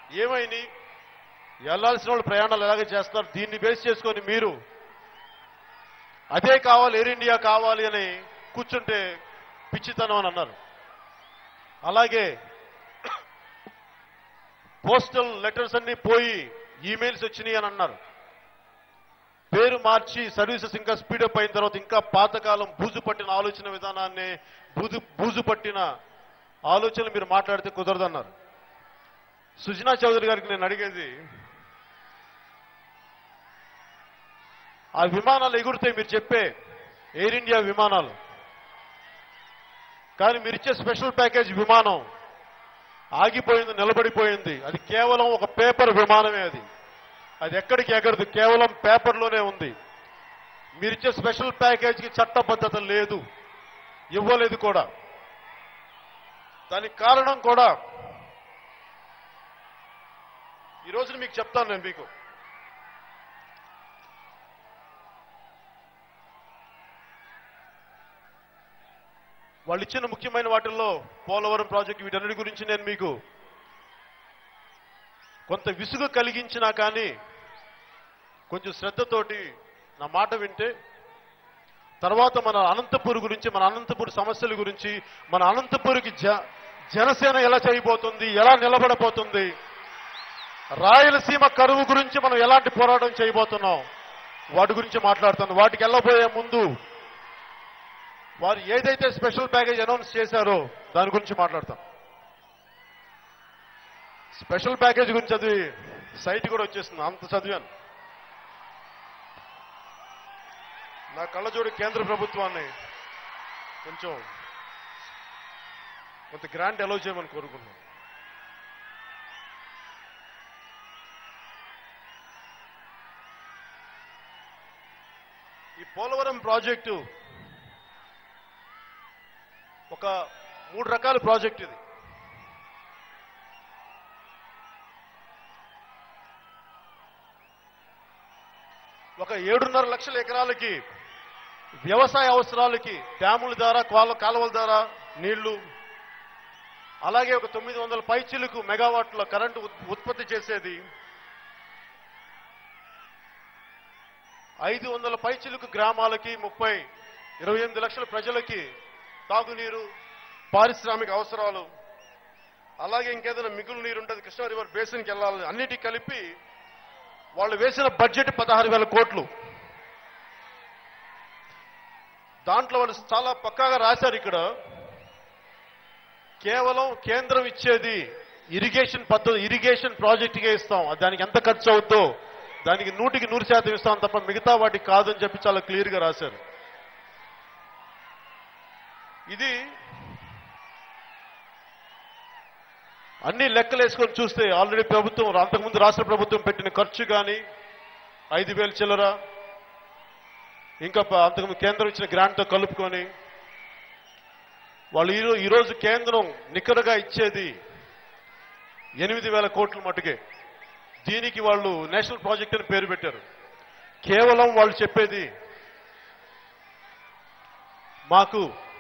ఏమైంది వెళ్లాల్సిన వాళ్ళు ప్రయాణాలు ఎలాగ చేస్తారు దీన్ని బేస్ చేసుకొని మీరు అదే కావాలి ఎయిర్ ఇండియా కావాలి అని కూర్చుంటే పిచ్చితనం అని అన్నారు అలాగే పోస్టల్ లెటర్స్ అన్ని పోయి ఈమెయిల్స్ వచ్చినాయి అని అన్నారు పేరు మార్చి సర్వీసెస్ ఇంకా స్పీడప్ అయిన తర్వాత ఇంకా పాతకాలం బూజు పట్టిన ఆలోచన విధానాన్ని బూజు బూజు పట్టిన ఆలోచనలు మీరు మాట్లాడితే కుదరదన్నారు సుజనా చౌదరి గారికి నేను అడిగేది ఆ విమానాలు ఎగురుతాయి మీరు చెప్పే ఎయిర్ ఇండియా విమానాలు కానీ మీరు ఇచ్చే స్పెషల్ ప్యాకేజ్ విమానం ఆగిపోయింది నిలబడిపోయింది అది కేవలం ఒక పేపర్ విమానమే అది అది ఎక్కడికి ఎగరదు కేవలం పేపర్లోనే ఉంది మీరిచ్చే స్పెషల్ ప్యాకేజీకి చట్టబద్ధత లేదు ఇవ్వలేదు కూడా దానికి కారణం కూడా ఈ రోజున మీకు చెప్తాను నేను మీకు వాళ్ళు ఇచ్చిన ముఖ్యమైన వాటిల్లో పోలవరం ప్రాజెక్టు వీటన్నిటి గురించి నేను మీకు కొంత విసుగు కలిగించినా కానీ కొంచెం శ్రద్ధతోటి నా మాట వింటే తర్వాత మన అనంతపూర్ గురించి మన అనంతపూర్ సమస్యల గురించి మన అనంతపూర్కి జ జనసేన ఎలా చేయబోతుంది ఎలా నిలబడబోతుంది రాయలసీమ కరువు గురించి మనం ఎలాంటి పోరాటం చేయబోతున్నాం వాటి గురించి మాట్లాడుతాను వాటికి వెళ్ళబోయే ముందు వారు ఏదైతే స్పెషల్ ప్యాకేజ్ అనౌన్స్ చేశారో దాని గురించి మాట్లాడతాం స్పెషల్ ప్యాకేజ్ గురించి చదివి సైట్ కూడా వచ్చేస్తుంది అంత చదివాను నా కళ్ళజోడి కేంద్ర ప్రభుత్వాన్ని కొంచెం కొంత గ్రాంట్ అలౌ చేయమని కోరుకుంటున్నాను ఈ పోలవరం ప్రాజెక్టు ఒక మూడు రకాల ప్రాజెక్ట్ ఇది ఒక ఏడున్నర లక్షల ఎకరాలకి వ్యవసాయ అవసరాలకి డ్యాముల ద్వారా కాల కాలువల ద్వారా నీళ్లు అలాగే ఒక తొమ్మిది వందల పైచిలకు మెగావాట్ల కరెంటు ఉత్- ఉత్పత్తి చేసేది ఐదు వందల పైచిలకు గ్రామాలకి ముప్పై ఇరవై ఎనిమిది లక్షల ప్రజలకి తాగునీరు పారిశ్రామిక అవసరాలు అలాగే ఇంకేదైనా మిగులు నీరు ఉంటుంది కృష్ణా రివర్ బేసిన్కి వెళ్ళాలి అన్నిటికీ కలిపి వాళ్ళు వేసిన బడ్జెట్ పదహారు వేల కోట్లు దాంట్లో వాళ్ళు చాలా పక్కాగా రాశారు ఇక్కడ కేవలం కేంద్రం ఇచ్చేది ఇరిగేషన్ పద్ధతి ఇరిగేషన్ ప్రాజెక్టుకే ఇస్తాం అది దానికి ఎంత ఖర్చు అవుతుందో దానికి నూటికి నూరు శాతం ఇస్తాం తప్ప మిగతా వాటికి కాదని చెప్పి చాలా క్లియర్ గా రాశారు ఇది అన్ని లెక్కలు వేసుకొని చూస్తే ఆల్రెడీ ప్రభుత్వం అంతకుముందు రాష్ట్ర ప్రభుత్వం పెట్టిన ఖర్చు కానీ ఐదు వేలు చిల్లర ఇంకా ప- అంతకుముందు కేంద్రం ఇచ్చిన గ్రాంట్తో కలుపుకొని వాళ్ళు ఈరో- ఈరోజు కేంద్రం నికరగా ఇచ్చేది ఎనిమిది వేల కోట్ల మటుకే దీనికి వాళ్ళు నేషనల్ ప్రాజెక్ట్ అని పేరు పెట్టారు కేవలం వాళ్ళు చెప్పేది మాకు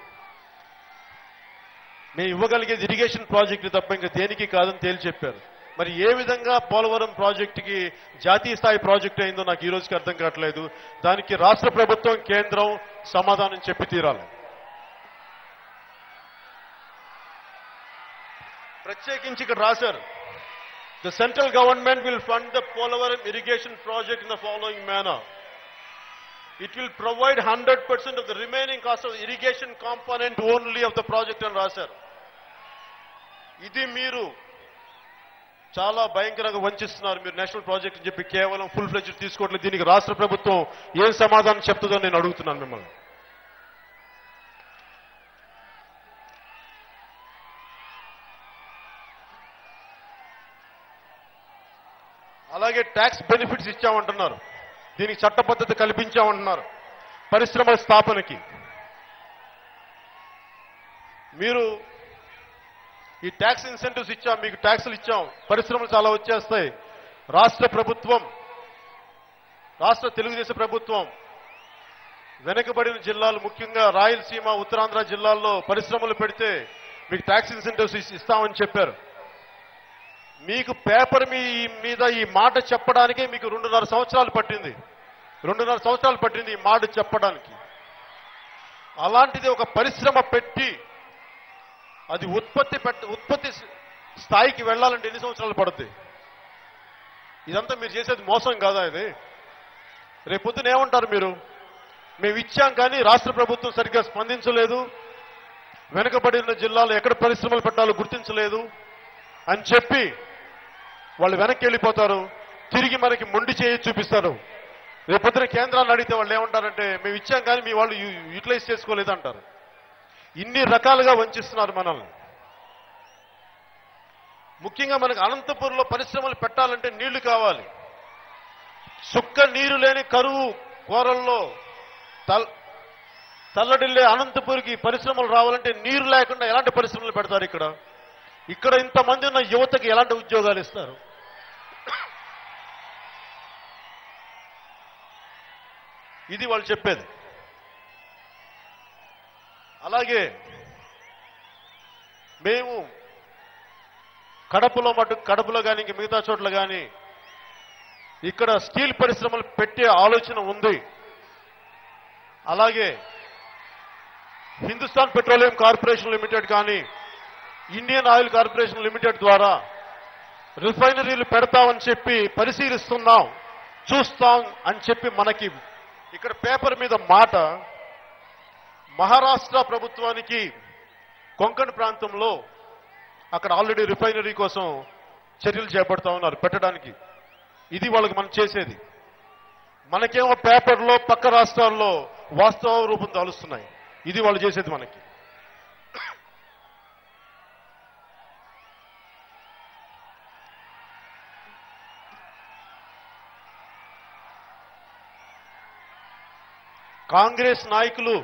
మేము ఇవ్వగలిగేది ఇరిగేషన్ ప్రాజెక్టు తప్ప ఇంకా దేనికి కాదని తేల్చి చెప్పారు మరి ఏ విధంగా పోలవరం ప్రాజెక్టుకి జాతీయ స్థాయి ప్రాజెక్ట్ అయిందో నాకు ఈ రోజుకి అర్థం కావట్లేదు దానికి రాష్ట్ర ప్రభుత్వం కేంద్రం సమాధానం చెప్పి తీరాలి ప్రత్యేకించి ఇక్కడ రాశారు the central government will fund the Polavaram irrigation project in the following manner it will provide hundred percent of the remaining cost of irrigation component only of the project అని రాశారు ఇది మీరు చాలా భయంకరంగా వంచిస్తున్నారు మీరు నేషనల్ ప్రాజెక్ట్ అని చెప్పి కేవలం ఫుల్ ఫ్లెజ్ తీసుకోవట్లేదు దీనికి రాష్ట్ర ప్రభుత్వం ఏం సమాధానం చెప్తుందో నేను అడుగుతున్నాను మిమ్మల్ని అలాగే ట్యాక్స్ బెనిఫిట్స్ ఇచ్చామంటున్నారు దీనికి చట్టబద్ధత కల్పించామంటున్నారు పరిశ్రమల స్థాపనకి మీరు ఈ ట్యాక్స్ ఇన్సెంటివ్స్ ఇచ్చాం మీకు ట్యాక్సులు ఇచ్చాం పరిశ్రమలు చాలా వచ్చేస్తాయి రాష్ట్ర ప్రభుత్వం రాష్ట్ర తెలుగుదేశం ప్రభుత్వం వెనుకబడిన జిల్లాలు ముఖ్యంగా రాయలసీమ ఉత్తరాంధ్ర జిల్లాల్లో పరిశ్రమలు పెడితే మీకు ట్యాక్స్ ఇన్సెంటివ్స్ ఇస్తామని చెప్పారు మీకు పేపర్ మీ మీద ఈ మాట చెప్పడానికే మీకు రెండున్నర సంవత్సరాలు పట్టింది రెండున్నర సంవత్సరాలు పట్టింది ఈ మాట చెప్పడానికి అలాంటిది ఒక పరిశ్రమ పెట్టి అది ఉత్పత్తి పెట్ట ఉత్పత్తి స్థాయికి వెళ్ళాలంటే ఎన్ని సంవత్సరాలు పడుతుంది ఇదంతా మీరు చేసేది మోసం కాదా ఇది రేపొద్దున ఏమంటారు మీరు మేము ఇచ్చాం కానీ రాష్ట్ర ప్రభుత్వం సరిగ్గా స్పందించలేదు వెనుకబడిన జిల్లాలో ఎక్కడ పరిశ్రమలు పెట్టాలో గుర్తించలేదు అని చెప్పి వాళ్ళు వెనక్కి వెళ్ళిపోతారు తిరిగి మనకి మొండి చేయి చూపిస్తారు రేపొద్దున కేంద్రాన్ని అడిగితే వాళ్ళు ఏమంటారంటే మేము ఇచ్చాం కానీ మీ వాళ్ళు యూ- యూటిలైజ్ చేసుకోలేదు అంటారు ఇన్ని రకాలుగా వంచిస్తున్నారు మనల్ని ముఖ్యంగా మనకు అనంతపురంలో పరిశ్రమలు పెట్టాలంటే నీళ్లు కావాలి సుక్క నీరు లేని కరువు కోరల్లో తల్ తల్లడిల్లే అనంతపురికి పరిశ్రమలు రావాలంటే నీరు లేకుండా ఎలాంటి పరిశ్రమలు పెడతారు ఇక్కడ ఇక్కడ ఇంతమంది ఉన్న యువతకి ఎలాంటి ఉద్యోగాలు ఇస్తారు ఇది వాళ్ళు చెప్పేది అలాగే మేము కడపలో మటు కడపలో కానీ ఇంక మిగతా చోట్ల కానీ ఇక్కడ స్టీల్ పరిశ్రమలు పెట్టే ఆలోచన ఉంది అలాగే హిందుస్థాన్ పెట్రోలియం కార్పొరేషన్ లిమిటెడ్ కానీ ఇండియన్ ఆయిల్ కార్పొరేషన్ లిమిటెడ్ ద్వారా రిఫైనరీలు పెడతామని చెప్పి పరిశీలిస్తున్నాం చూస్తాం అని చెప్పి మనకి ఇక్కడ పేపర్ మీద మాట మహారాష్ట్ర ప్రభుత్వానికి కొంకణ్ ప్రాంతంలో అక్కడ ఆల్రెడీ రిఫైనరీ కోసం చర్యలు చేపడతా ఉన్నారు పెట్టడానికి ఇది వాళ్ళకి మనం చేసేది మనకేమో పేపర్లో పక్క రాష్ట్రాల్లో వాస్తవ రూపం దాలుస్తున్నాయి ఇది వాళ్ళు చేసేది మనకి కాంగ్రెస్ నాయకులు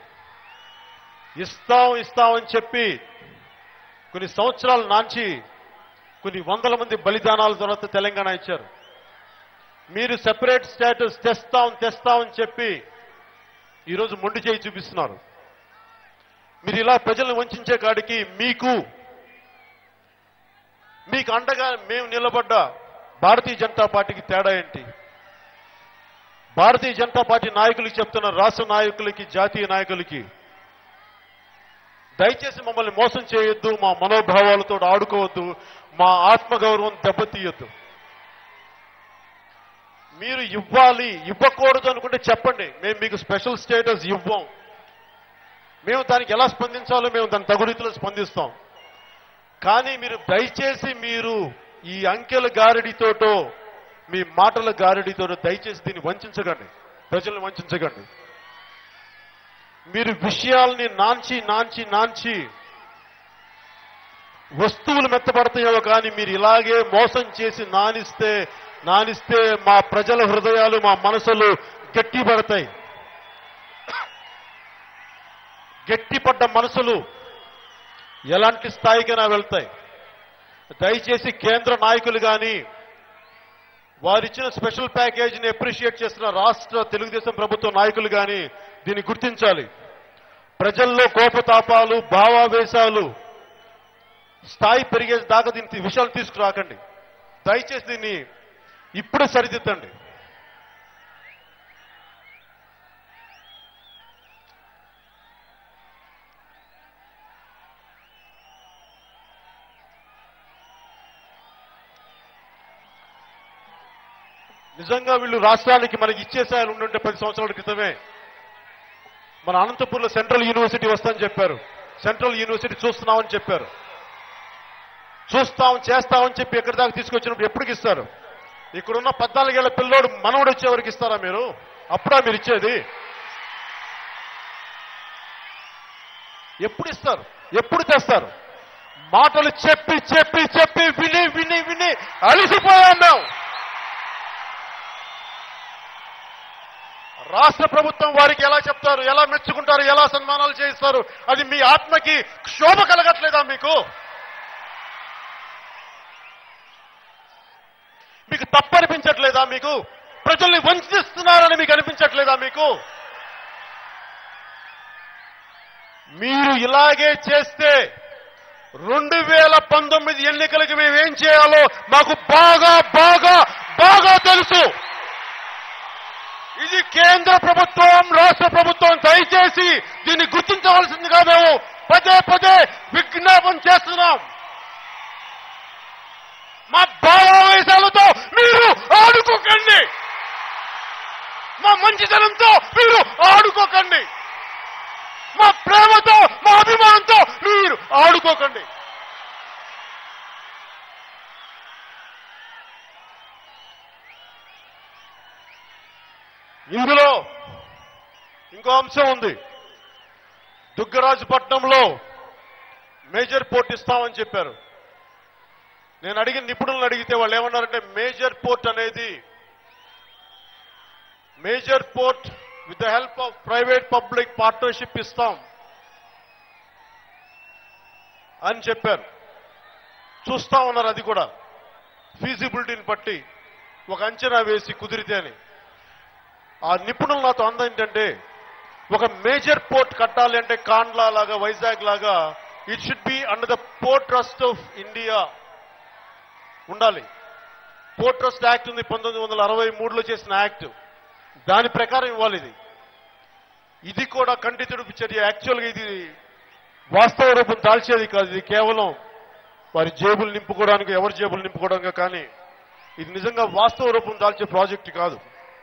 ఇస్తాం ఇస్తాం అని చెప్పి కొన్ని సంవత్సరాలు నాంచి కొన్ని వందల మంది బలిదానాల తర్వాత తెలంగాణ ఇచ్చారు మీరు సెపరేట్ స్టేటస్ తెస్తాం తెస్తాం అని చెప్పి ఈరోజు మొండి చేయి చూపిస్తున్నారు మీరు ఇలా ప్రజలను వంచే కాడికి మీకు మీకు అండగా మేము నిలబడ్డ భారతీయ జనతా పార్టీకి తేడా ఏంటి భారతీయ జనతా పార్టీ నాయకులకి చెప్తున్న రాష్ట్ర నాయకులకి జాతీయ నాయకులకి దయచేసి మమ్మల్ని మోసం చేయొద్దు మా మనోభావాలతో ఆడుకోవద్దు మా ఆత్మగౌరవం దెబ్బతీయొద్దు మీరు ఇవ్వాలి ఇవ్వకూడదు అనుకుంటే చెప్పండి మేము మీకు స్పెషల్ స్టేటస్ ఇవ్వం మేము దానికి ఎలా స్పందించాలో మేము దాని తగు రీతిలో స్పందిస్తాం కానీ మీరు దయచేసి మీరు ఈ అంకెల గారడితోటో మీ మాటల గారడితోటో దయచేసి దీన్ని వంచకండి ప్రజల్ని వంచకండి మీరు విషయాల్ని నాంచి నాంచి నాంచి వస్తువులు మెత్తపడతాయో కానీ మీరు ఇలాగే మోసం చేసి నానిస్తే నానిస్తే మా ప్రజల హృదయాలు మా మనసులు గట్టిపడతాయి గట్టిపడ్డ మనసులు ఎలాంటి స్థాయికైనా వెళ్తాయి దయచేసి కేంద్ర నాయకులు కానీ వారిచ్చిన స్పెషల్ ప్యాకేజీని అప్రిషియేట్ చేస్తున్న రాష్ట్ర తెలుగుదేశం ప్రభుత్వ నాయకులు కానీ దీన్ని గుర్తించాలి ప్రజల్లో కోపతాపాలు భావావేశాలు స్థాయి పెరిగే దాకా దీని విషయాలు తీసుకురాకండి దయచేసి దీన్ని ఇప్పుడే సరిదిద్దండి నిజంగా వీళ్ళు రాష్ట్రానికి మనకి ఇచ్చేసాయాలు ఉండుంటే పది సంవత్సరాల క్రితమే మన అనంతపూర్లో సెంట్రల్ యూనివర్సిటీ వస్తామని చెప్పారు సెంట్రల్ యూనివర్సిటీ చూస్తున్నామని చెప్పారు చూస్తాం చేస్తామని చెప్పి ఎక్కడి దాకా తీసుకొచ్చినప్పుడు ఎప్పటికి ఇస్తారు ఇక్కడున్న పద్నాలుగేళ్ల పిల్లోడు మనవడు వచ్చే వరకు ఇస్తారా మీరు అప్పుడా మీరు ఇచ్చేది ఎప్పుడు ఇస్తారు ఎప్పుడు తెస్తారు మాటలు చెప్పి చెప్పి చెప్పి విని విని విని అలిసిపోయాం మేము రాష్ట్ర ప్రభుత్వం వారికి ఎలా చెప్తారు ఎలా మెచ్చుకుంటారు ఎలా సన్మానాలు చేయిస్తారు అది మీ ఆత్మకి క్షోభ కలగట్లేదా మీకు మీకు తప్పనిపించట్లేదా మీకు ప్రజల్ని వంచిస్తున్నారని మీకు అనిపించట్లేదా మీకు మీరు ఇలాగే చేస్తే రెండు వేల పంతొమ్మిది ఎన్నికలకి మేము ఏం చేయాలో మాకు బాగా బాగా బాగా తెలుసు ఇది కేంద్ర ప్రభుత్వం రాష్ట్ర ప్రభుత్వం దయచేసి దీన్ని గుర్తించవలసిందిగా మేము పదే పదే విజ్ఞాపన చేస్తున్నాం మా భావావేశాలతో మీరు ఆడుకోకండి మా మంచితనంతో మీరు ఆడుకోకండి మా ప్రేమతో మా అభిమానంతో మీరు ఆడుకోకండి ఇందులో ఇంకో అంశం ఉంది దుగ్గరాజుపట్నంలో మేజర్ పోర్ట్ ఇస్తామని చెప్పారు నేను అడిగిన నిపుణులను అడిగితే వాళ్ళు ఏమన్నారంటే మేజర్ పోర్ట్ అనేది major port with the help of private public partnership ఇస్తాం అని చెప్పారు చూస్తా ఉన్నారు అది కూడా ఫీజిబిలిటీని బట్టి ఒక అంచనా వేసి కుదిరితే అని ఆ నిపుణులు నాతో అందం ఏంటంటే ఒక మేజర్ పోర్ట్ కట్టాలి అంటే కాండ్లా లాగా వైజాగ్ లాగా it should be under the port trust of India ఉండాలి పోర్ట్ ట్రస్ట్ యాక్ట్ ఉంది పంతొమ్మిది వందల అరవై మూడులో చేసిన యాక్ట్ దాని ప్రకారం ఇవ్వాలి ఇది ఇది కూడా కంటి తుడుపు చర్య యాక్చువల్గా ఇది వాస్తవ రూపం దాల్చేది కాదు ఇది కేవలం వారి జేబులు నింపుకోవడానికి ఎవరి జేబులు నింపుకోవడానికి కానీ ఇది నిజంగా వాస్తవ రూపం దాల్చే ప్రాజెక్ట్ కాదు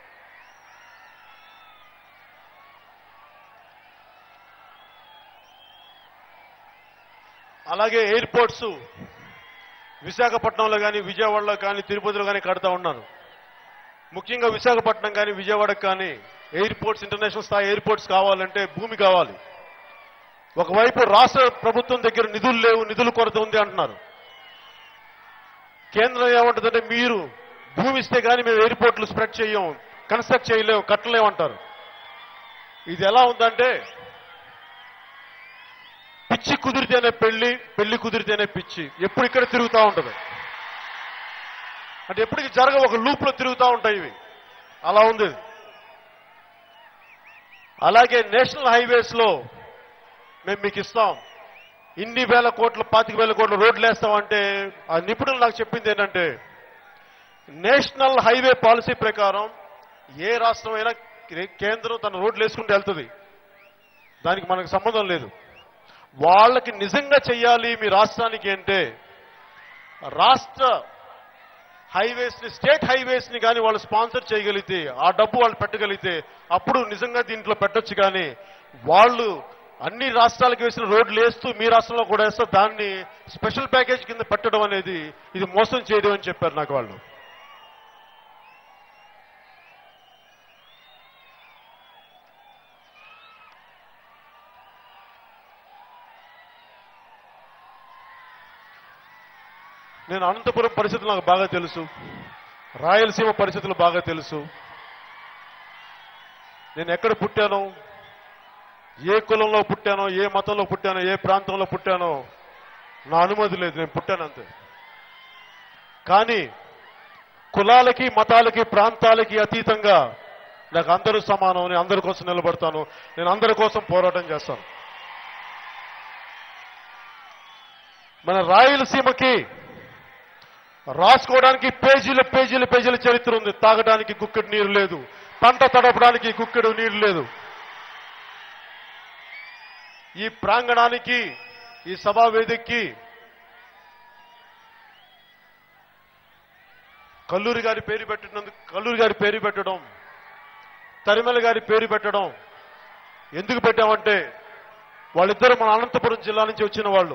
అలాగే ఎయిర్పోర్ట్స్ విశాఖపట్నంలో కానీ విజయవాడలో కానీ తిరుపతిలో కానీ కడతా ఉన్నాను ముఖ్యంగా విశాఖపట్నం కానీ విజయవాడకు కానీ ఎయిర్పోర్ట్స్ ఇంటర్నేషనల్ స్థాయి ఎయిర్పోర్ట్స్ కావాలంటే భూమి కావాలి ఒకవైపు రాష్ట్ర ప్రభుత్వం దగ్గర నిధులు లేవు నిధుల కొరత ఉంది అంటున్నారు కేంద్రం ఏమంటుందంటే మీరు భూమి ఇస్తే కానీ మేము ఎయిర్పోర్ట్లు స్ప్రెడ్ చేయం కన్స్ట్రక్ట్ చేయలేము కట్టలేము అంటారు ఇది ఎలా ఉందంటే పిచ్చి కుదిరితేనే పెళ్లి పెళ్లి కుదిరితేనే పిచ్చి ఎప్పుడు ఇక్కడ తిరుగుతూ ఉంటుంది అంటే ఎప్పటికి జరగ ఒక లూప్ లో తిరుగుతూ ఉంటాయి ఇవి అలా ఉంది ఇది. అలాగే నేషనల్ హైవేస్ లో మేము మీకు ఇస్తాం ఇన్ని వేల కోట్ల పాతిక వేల కోట్ల రోడ్లు వేస్తామంటే ఆ నిపుణులు నాకు చెప్పింది ఏంటంటే నేషనల్ హైవే పాలసీ ప్రకారం ఏ రాష్ట్రమైనా కేంద్రం తన రోడ్లు వేసుకుంటూ వెళ్తుంది దానికి మనకు సంబంధం లేదు వాళ్ళకి నిజంగా చెయ్యాలి మీ రాష్ట్రానికి అంటే రాష్ట్ర హైవేస్ ని స్టేట్ హైవేస్ ని కానీ వాళ్ళు స్పాన్సర్ చేయగలిగితే ఆ డబ్బు వాళ్ళు పెట్టగలిగితే అప్పుడు నిజంగా దీంట్లో పెట్టొచ్చు కానీ వాళ్ళు అన్ని రాష్ట్రాలకు వేసిన రోడ్లు వేస్తూ మీ రాష్ట్రంలో కూడా వేస్తూ దాన్ని స్పెషల్ ప్యాకేజ్ కింద పెట్టడం అనేది ఇది మోసం చేయడం అని చెప్పారు నాకు వాళ్ళు నేను అనంతపురం పరిస్థితులు నాకు బాగా తెలుసు రాయలసీమ పరిస్థితులు బాగా తెలుసు నేను ఎక్కడ పుట్టానో ఏ కులంలో పుట్టానో ఏ మతంలో పుట్టానో ఏ ప్రాంతంలో పుట్టానో నా అనుమతి లేదు నేను పుట్టాను అంతే కానీ కులాలకి మతాలకి ప్రాంతాలకి అతీతంగా నాకు అందరూ సమానం నేను అందరి కోసం నిలబడతాను నేను అందరి కోసం పోరాటం చేస్తాను మన రాయలసీమకి రాసుకోవడానికి పేజీల పేజీల పేజీల చరిత్ర ఉంది తాగడానికి గుక్కెడు నీరు లేదు పంట తడపడానికి గుక్కెడు నీరు లేదు ఈ ప్రాంగణానికి ఈ సభా వేదికకి కల్లూరి గారి పేరు పెట్టినందుకు కల్లూరి గారి పేరు పెట్టడం తరిమల గారి పేరు పెట్టడం ఎందుకు పెట్టామంటే వాళ్ళిద్దరు మన అనంతపురం జిల్లా నుంచి వచ్చిన వాళ్ళు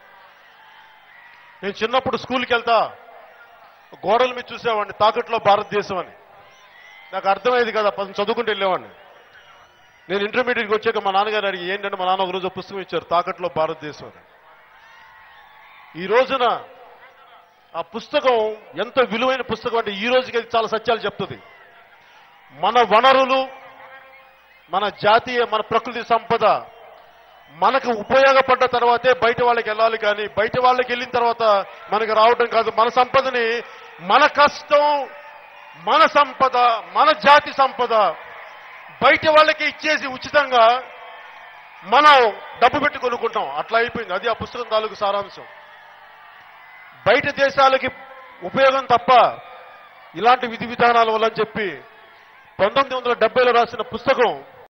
నేను చిన్నప్పుడు స్కూల్కి వెళ్తా గోడల మీద చూసేవాడిని తాకట్లో భారతదేశం అని నాకు అర్థమయ్యేది కదా పది చదువుకుంటూ వెళ్ళేవాడిని నేను ఇంటర్మీడియట్కి వచ్చాక మా నాన్నగారు అడిగి ఏంటంటే మా నాన్న ఒక రోజు ఒక పుస్తకం ఇచ్చారు తాకట్లో భారతదేశం అని ఈ రోజున ఆ పుస్తకం ఎంత విలువైన పుస్తకం అంటే ఈ రోజుకి అది చాలా సత్యాలు చెప్తుంది మన వనరులు మన జాతీయ మన ప్రకృతి సంపద మనకు ఉపయోగపడ్డ తర్వాతే బయట వాళ్ళకి వెళ్ళాలి కానీ బయట వాళ్ళకి వెళ్ళిన తర్వాత మనకి రావటం కాదు మన సంపదని మన కష్టం మన సంపద మన జాతి సంపద బయట వాళ్ళకి ఇచ్చేసి ఉచితంగా మనం డబ్బు పెట్టి కొనుక్కుంటాం అట్లా అయిపోయింది అది ఆ పుస్తకం తాలూకు సారాంశం బయట దేశాలకి ఉపయోగం తప్ప ఇలాంటి విధి విధానాల వల్ల అని చెప్పి పంతొమ్మిది వందల డెబ్బైలో రాసిన పుస్తకం